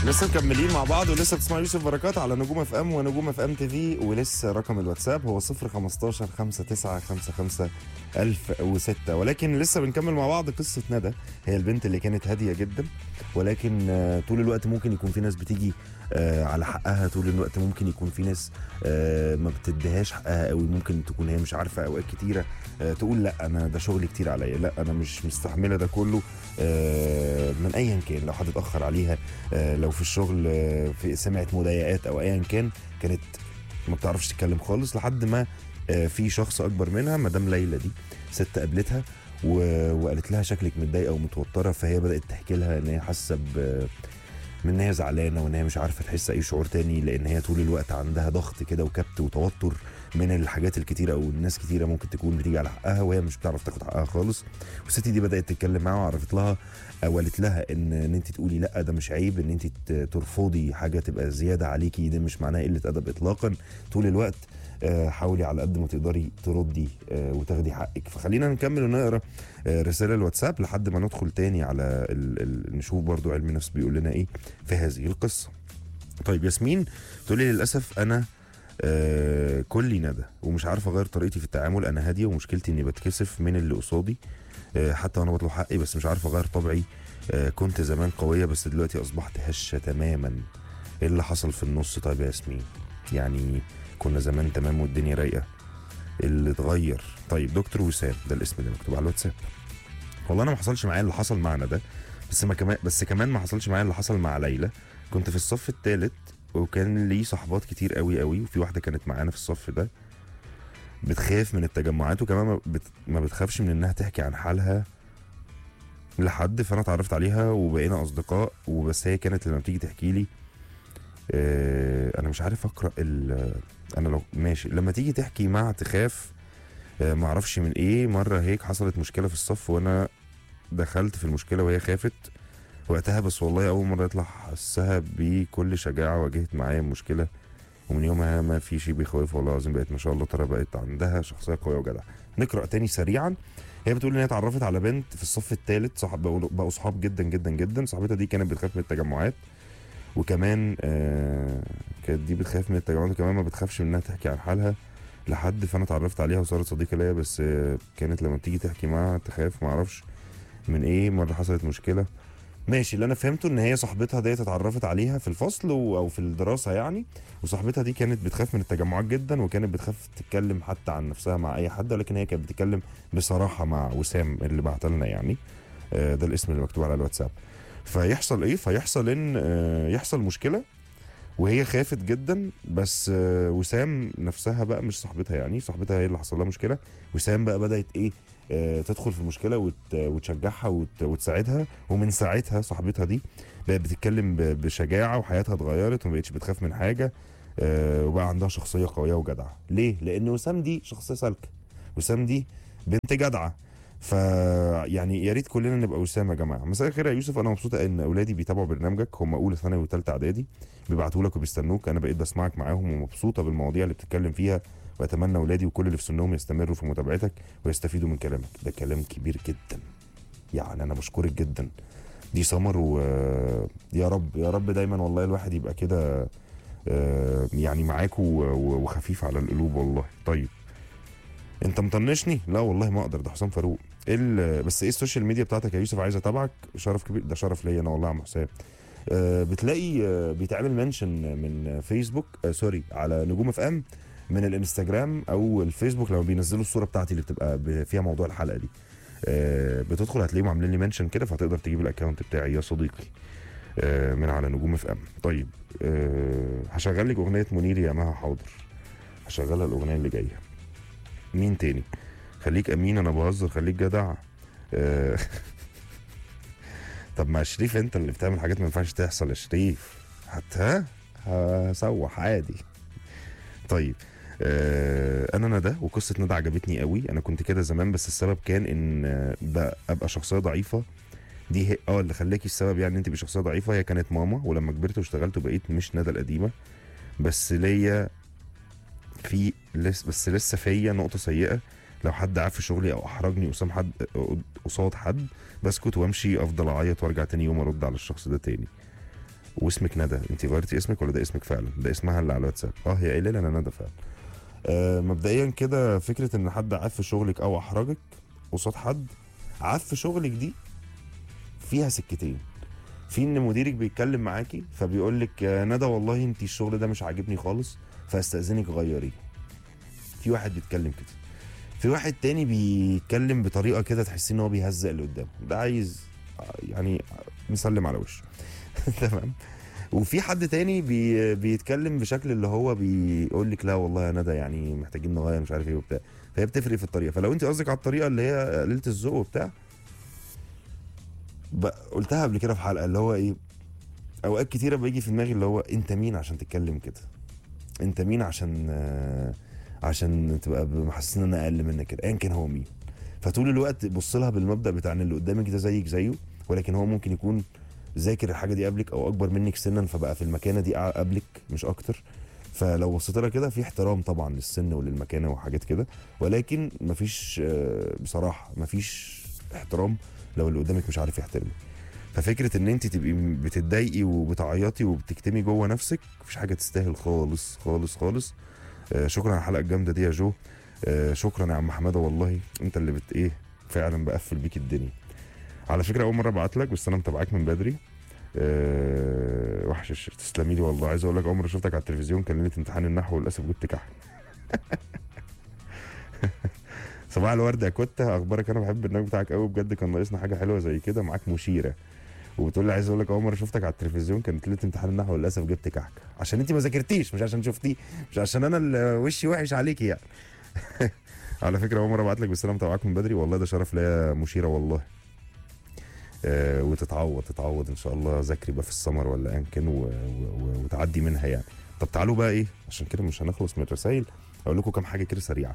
لسه مكملين مع بعض ولسه بتسمع يوسف بركات على نجوم اف ام ونجوم اف ام تي في ولسه رقم الواتساب هو 015 59 55 1006 ولكن لسه بنكمل مع بعض قصه ندى هي البنت اللي كانت هاديه جدا ولكن آه، طول الوقت ممكن يكون في ناس بتيجي آه، على حقها طول الوقت ممكن يكون في ناس آه، ما بتديهاش حقها قوي ممكن تكون هي مش عارفه اوقات كتيره آه، تقول لا انا ده شغل كتير عليا لا انا مش مستحمله ده كله آه، من ايا كان لو حد اتاخر عليها آه، لو في الشغل آه، في سمعت مضايقات او ايا كان كانت ما بتعرفش تتكلم خالص لحد ما آه، في شخص اكبر منها مدام ليلى دي ست قابلتها و- وقالت لها شكلك متضايقه ومتوتره فهي بدات تحكي لها ان هي حاسه ب- من ان هي زعلانه وان هي مش عارفه تحس اي شعور تاني لان هي طول الوقت عندها ضغط كده وكبت وتوتر من الحاجات الكتيره او الناس كتيره ممكن تكون بتيجي على حقها وهي مش بتعرف تاخد حقها خالص والست دي بدات تتكلم معاها وعرفت لها او قالت لها ان ان انت تقولي لا ده مش عيب ان انت ت- ترفضي حاجه تبقى زياده عليكي ده مش معناها قله ادب اطلاقا طول الوقت آه، حاولي على قد ما تقدري تردي آه، وتاخدي حقك فخلينا نكمل ونقرا آه، رساله الواتساب لحد ما ندخل تاني على ال ال نشوف برضو علم النفس بيقول لنا ايه في هذه القصه طيب ياسمين تقولي للاسف انا آه كلي ندى ومش عارف اغير طريقتي في التعامل انا هاديه ومشكلتي اني بتكسف من اللي قصادي آه حتى وانا بطلب حقي بس مش عارف اغير طبعي آه كنت زمان قويه بس دلوقتي اصبحت هشه تماما ايه اللي حصل في النص طيب يا ياسمين يعني كنا زمان تمام والدنيا رايقه اللي اتغير طيب دكتور وسام ده الاسم اللي مكتوب على الواتساب والله انا ما حصلش معايا اللي حصل معنا ده بس ما كمان بس كمان ما حصلش معايا اللي حصل مع ليلى كنت في الصف الثالث وكان لي صحبات كتير قوي قوي وفي واحده كانت معانا في الصف ده بتخاف من التجمعات وكمان ما, بت... ما بتخافش من انها تحكي عن حالها لحد فانا اتعرفت عليها وبقينا اصدقاء وبس هي كانت لما بتيجي تحكي لي آه انا مش عارف اقرا ال... انا لو ماشي لما تيجي تحكي مع تخاف آه ما اعرفش من ايه مره هيك حصلت مشكله في الصف وانا دخلت في المشكله وهي خافت وقتها بس والله اول مره يطلع حسها بكل شجاعه واجهت معايا المشكله ومن يومها ما في شيء بيخوفها والله العظيم بقت ما شاء الله ترى بقت عندها شخصيه قويه وجدعه نقرا تاني سريعا هي بتقول ان هي اتعرفت على بنت في الصف الثالث صاحب بقوا بقوا صحاب جدا جدا جدا صاحبتها دي كانت بتخاف من التجمعات وكمان آه كانت دي بتخاف من التجمعات وكمان ما بتخافش من انها تحكي عن حالها لحد فانا اتعرفت عليها وصارت صديقه ليا بس آه كانت لما تيجي تحكي معاها تخاف ما اعرفش من ايه مره حصلت مشكله ماشي اللي انا فهمته ان هي صاحبتها ديت اتعرفت عليها في الفصل و- او في الدراسه يعني وصاحبتها دي كانت بتخاف من التجمعات جدا وكانت بتخاف تتكلم حتى عن نفسها مع اي حد ولكن هي كانت بتتكلم بصراحه مع وسام اللي بعت لنا يعني آه، ده الاسم اللي مكتوب على الواتساب فيحصل ايه فيحصل ان آه، يحصل مشكله وهي خافت جدا بس آه، وسام نفسها بقى مش صاحبتها يعني صاحبتها هي اللي حصل لها مشكله وسام بقى بدات ايه آه، تدخل في المشكله وت- وتشجعها وت- وتساعدها ومن ساعتها صاحبتها دي بقت بتتكلم ب- بشجاعه وحياتها اتغيرت وما بقتش بتخاف من حاجه آه، وبقى عندها شخصيه قويه وجدعه ليه لان وسام دي شخصيه سالكه وسام دي بنت جدعه ف يعني يا ريت كلنا نبقى وسام يا جماعه مساء الخير يا يوسف انا مبسوطه ان اولادي بيتابعوا برنامجك هم اولى ثانوي وثالثه اعدادي بيبعتوا لك وبيستنوك انا بقيت بسمعك معاهم ومبسوطه بالمواضيع اللي بتتكلم فيها واتمنى اولادي وكل اللي في سنهم يستمروا في متابعتك ويستفيدوا من كلامك ده كلام كبير جدا يعني انا بشكرك جدا دي سمر ويا رب يا رب دايما والله الواحد يبقى كده آه، يعني معاكوا و- و- وخفيف على القلوب والله طيب انت مطنشني لا والله ما اقدر ده حسام فاروق ايه ال- بس ايه السوشيال ميديا بتاعتك يا يوسف عايز اتابعك شرف كبير ده شرف ليا انا والله يا عم حسام آه، بتلاقي آه، بيتعمل منشن من فيسبوك آه، سوري على نجوم اف ام من الانستجرام او الفيسبوك لما بينزلوا الصوره بتاعتي اللي بتبقى ب- فيها موضوع الحلقه دي آه، بتدخل هتلاقيهم عاملين لي منشن كده فهتقدر تجيب الاكونت بتاعي يا صديقي آه، من على نجوم اف ام طيب آه، هشغل لك اغنيه منير يا مها حاضر هشغلها الاغنيه اللي جايه مين تاني خليك امين انا بهزر خليك جدع آه، طب ما شريف انت اللي بتعمل حاجات ما ينفعش تحصل يا شريف هت ها هسوح عادي طيب آه انا ندى وقصه ندى عجبتني قوي انا كنت كده زمان بس السبب كان ان آه، ب- ابقى شخصيه ضعيفه دي هي اه اللي خلاكي السبب يعني انت بشخصيه ضعيفه هي كانت ماما ولما كبرت واشتغلت وبقيت مش ندى القديمه بس ليا في لس بس لسه فيا نقطه سيئه لو حد عاف في شغلي او احرجني قصاد حد قصاد حد بسكت وامشي افضل اعيط وارجع تاني يوم ارد على الشخص ده تاني واسمك ندى انت غيرتي اسمك ولا ده اسمك فعلا ده اسمها اللي على الواتساب اه هي قايله لي انا ندى فعلا آه مبدئيا كده فكره ان حد عاف في شغلك او احرجك قصاد حد عاف في شغلك دي فيها سكتين في ان مديرك بيتكلم معاكي فبيقول لك يا ندى والله انت الشغل ده مش عاجبني خالص فاستاذنك غيريه في واحد بيتكلم كده في واحد تاني بيتكلم بطريقه كده تحسين ان هو بيهزق اللي قدامه ده عايز يعني نسلم على وشه تمام وفي حد تاني بي بيتكلم بشكل اللي هو بيقول لك لا والله يا ندى يعني محتاجين نغير مش عارف ايه وبتاع فهي بتفرق في الطريقه فلو انت قصدك على الطريقه اللي هي قليله الذوق وبتاع ب- قلتها قبل كده في حلقه اللي هو ايه اوقات كتيره بيجي في دماغي اللي هو انت مين عشان تتكلم كده انت مين عشان آه، عشان تبقى محسسين ان انا اقل منك كده ايا كان هو مين فطول الوقت بص لها بالمبدا بتاع ان اللي قدامك ده زيك زيه ولكن هو ممكن يكون ذاكر الحاجه دي قبلك او اكبر منك سنا فبقى في المكانه دي أع- قبلك مش اكتر فلو بصيت لها كده في احترام طبعا للسن وللمكانه وحاجات كده ولكن مفيش آه، بصراحه مفيش احترام لو اللي قدامك مش عارف يحترمك ففكره ان انت تبقي م- بتتضايقي وبتعيطي وبتكتمي جوه نفسك مفيش حاجه تستاهل خالص خالص خالص آه، شكرا على الحلقه الجامده دي يا جو آه، شكرا يا عم حماده والله انت اللي بت ايه فعلا بقفل بيك الدنيا على فكره اول مره ابعت لك بس انا متابعاك من بدري أه وحش الش- تسلمي لي والله عايز اقول لك عمري شفتك على التلفزيون كان ليله امتحان النحو وللاسف جبت كحل صباح الورد يا كوتا اخبارك انا بحب البرنامج بتاعك قوي بجد كان ناقصنا حاجه حلوه زي كده معاك مشيره وبتقول لي عايز اقول لك اول مره شفتك على التلفزيون كانت ليله امتحان النحو وللاسف جبت كحك عشان انت ما ذاكرتيش مش عشان شفتيه مش عشان انا اللي وشي وحش عليكي يعني على فكره اول مره ابعت لك بس انا متابعاك من بدري والله ده شرف ليا مشيره والله آه وتتعوض تتعوض ان شاء الله ذاكري بقى في السمر ولا ايا كان و- و- و- وتعدي منها يعني طب تعالوا بقى ايه عشان كده مش هنخلص من الرسايل اقول لكم كام حاجه كده سريعه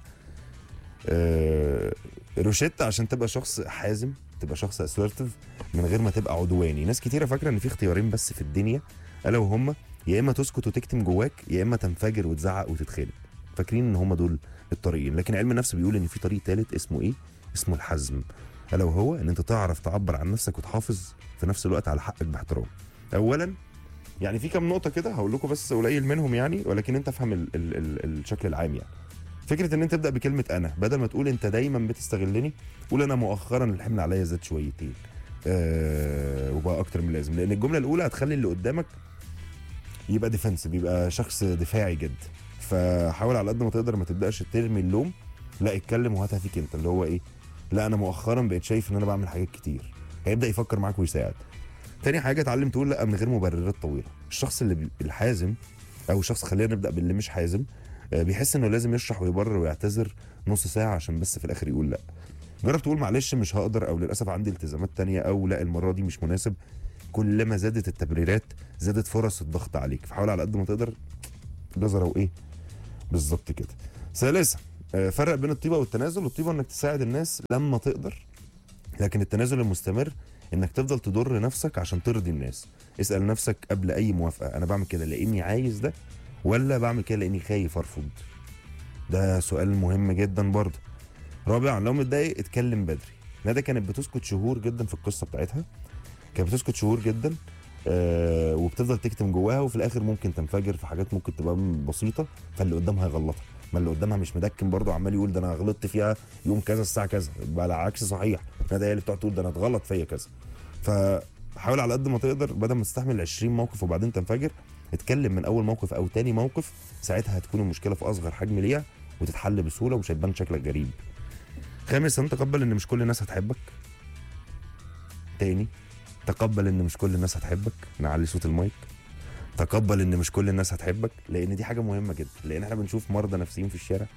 آه روشيتا عشان تبقى شخص حازم تبقى شخص اسيرتيف من غير ما تبقى عدواني ناس كتيره فاكره ان في اختيارين بس في الدنيا الا وهم يا اما تسكت وتكتم جواك يا اما تنفجر وتزعق وتتخانق فاكرين ان هم دول الطريقين لكن علم النفس بيقول ان في طريق ثالث اسمه ايه اسمه الحزم الا وهو ان انت تعرف تعبر عن نفسك وتحافظ في نفس الوقت على حقك باحترام اولا يعني في كام نقطه كده هقول لكم بس قليل منهم يعني ولكن انت افهم ال ال ال الشكل العام يعني فكره ان انت تبدا بكلمه انا بدل ما تقول انت دايما بتستغلني قول انا مؤخرا الحمل عليا زاد شويتين آه وبقى اكتر من اللازم لان الجمله الاولى هتخلي اللي قدامك يبقى ديفنسيف يبقى شخص دفاعي جدا فحاول على قد ما تقدر ما تبداش ترمي اللوم لا اتكلم وهاتها فيك انت اللي هو ايه لا انا مؤخرا بقيت شايف ان انا بعمل حاجات كتير هيبدا يفكر معاك ويساعد تاني حاجه اتعلم تقول لا من غير مبررات طويله الشخص اللي بي- الحازم او شخص خلينا نبدا باللي مش حازم آه، بيحس انه لازم يشرح ويبرر ويعتذر نص ساعه عشان بس في الاخر يقول لا جرب تقول معلش مش هقدر او للاسف عندي التزامات تانية او لا المره دي مش مناسب كلما زادت التبريرات زادت فرص الضغط عليك فحاول على قد ما تقدر جزره وايه بالظبط كده ثالثا آه، فرق بين الطيبه والتنازل الطيبه انك تساعد الناس لما تقدر لكن التنازل المستمر انك تفضل تضر نفسك عشان ترضي الناس اسال نفسك قبل اي موافقه انا بعمل كده لاني عايز ده ولا بعمل كده لاني خايف ارفض ده سؤال مهم جدا برضه رابعا لو متضايق اتكلم بدري ندى كانت بتسكت شهور جدا في القصه بتاعتها كانت بتسكت شهور جدا آه وبتفضل تكتم جواها وفي الاخر ممكن تنفجر في حاجات ممكن تبقى بسيطه فاللي قدامها يغلطها ما اللي قدامها مش مدكن برضه عمال يقول ده انا غلطت فيها يوم كذا الساعه كذا بقى العكس صحيح ندى هي اللي بتقعد تقول ده انا اتغلط فيا كذا فحاول على قد ما تقدر بدل ما تستحمل 20 موقف وبعدين تنفجر اتكلم من اول موقف او تاني موقف ساعتها هتكون المشكله في اصغر حجم ليها وتتحل بسهوله ومش هيبان شكلك غريب خامسا تقبل ان مش كل الناس هتحبك تاني تقبل ان مش كل الناس هتحبك نعلي صوت المايك تقبل ان مش كل الناس هتحبك لان دي حاجه مهمه جدا لان احنا بنشوف مرضى نفسيين في الشارع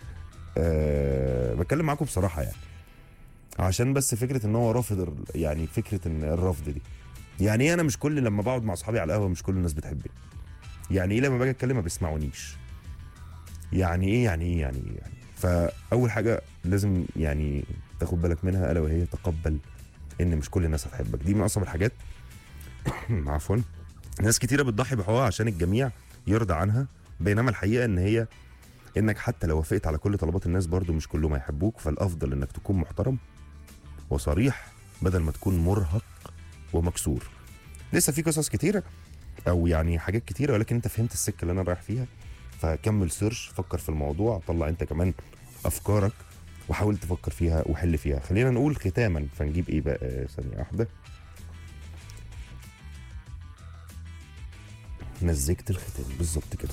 أه بتكلم معاكم بصراحه يعني عشان بس فكره ان هو رافض ال- يعني فكره ان الرفض دي يعني ايه انا مش كل لما بقعد مع اصحابي على القهوه مش كل الناس بتحبني يعني ايه لما باجي اتكلم ما بيسمعونيش يعني ايه يعني ايه يعني ايه يعني فاول حاجه لازم يعني تاخد بالك منها الا وهي تقبل ان مش كل الناس هتحبك دي من اصعب الحاجات عفوا ناس كتيره بتضحي بحقوقها عشان الجميع يرضى عنها بينما الحقيقه ان هي انك حتى لو وافقت على كل طلبات الناس برضو مش كلهم هيحبوك فالافضل انك تكون محترم وصريح بدل ما تكون مرهق ومكسور لسه في قصص كتيره او يعني حاجات كتيره ولكن انت فهمت السكه اللي انا رايح فيها فكمل سيرش فكر في الموضوع طلع انت كمان افكارك وحاول تفكر فيها وحل فيها خلينا نقول ختاما فنجيب ايه بقى ثانيه واحده مزجت الختام بالظبط كده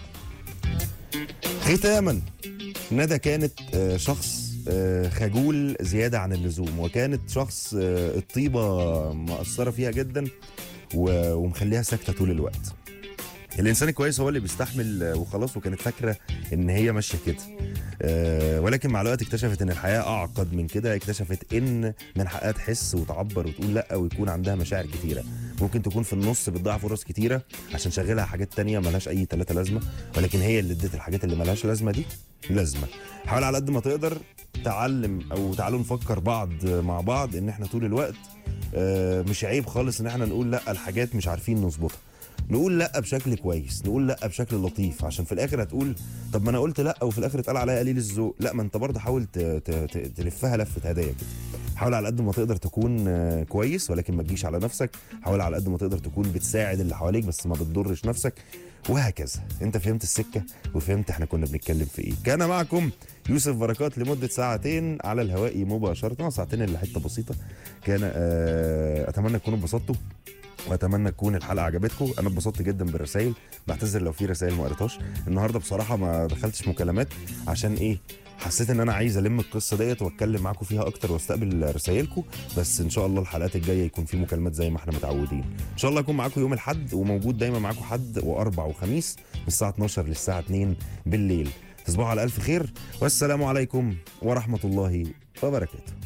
ختاما ندى كانت آه، شخص آه، خجول زيادة عن اللزوم وكانت شخص آه، الطيبة مأثرة فيها جدا و- ومخليها ساكتة طول الوقت الإنسان الكويس هو اللي بيستحمل آه، وخلاص وكانت فاكرة إن هي ماشية كده آه، ولكن مع الوقت اكتشفت إن الحياة أعقد من كده اكتشفت إن من حقها تحس وتعبر وتقول لأ ويكون عندها مشاعر كتيرة ممكن تكون في النص بتضيع فرص كتيرة عشان شغلها حاجات تانية ملهاش أي تلاتة لازمة ولكن هي اللي ادت الحاجات اللي ملهاش لازمة دي لازمة حاول على قد ما تقدر تعلم او تعالوا نفكر بعض مع بعض ان احنا طول الوقت آه، مش عيب خالص ان احنا نقول لا الحاجات مش عارفين نظبطها نقول لا بشكل كويس نقول لا بشكل لطيف عشان في الاخر هتقول طب ما انا قلت لا وفي الاخر اتقال عليا قليل الذوق لا ما انت برضه حاول ت- ت- ت- تلفها لفه هدايا كده حاول على قد ما تقدر تكون آه، كويس ولكن ما تجيش على نفسك حاول على قد ما تقدر تكون بتساعد اللي حواليك بس ما بتضرش نفسك وهكذا انت فهمت السكه وفهمت احنا كنا بنتكلم في ايه كان معكم يوسف بركات لمده ساعتين على الهواء مباشره ساعتين الا حته بسيطه كان آه، اتمنى تكونوا اتبسطتوا واتمنى تكون الحلقه عجبتكم انا اتبسطت جدا بالرسائل بعتذر لو في رسائل ما قريتهاش النهارده بصراحه ما دخلتش مكالمات عشان ايه حسيت ان انا عايز الم القصه ديت واتكلم معاكم فيها اكتر واستقبل رسائلكم بس ان شاء الله الحلقات الجايه يكون في مكالمات زي ما احنا متعودين ان شاء الله اكون معاكم يوم الاحد وموجود دايما معاكم حد واربع وخميس من الساعه 12 للساعه 2 بالليل تصبحوا على الف خير والسلام عليكم ورحمه الله وبركاته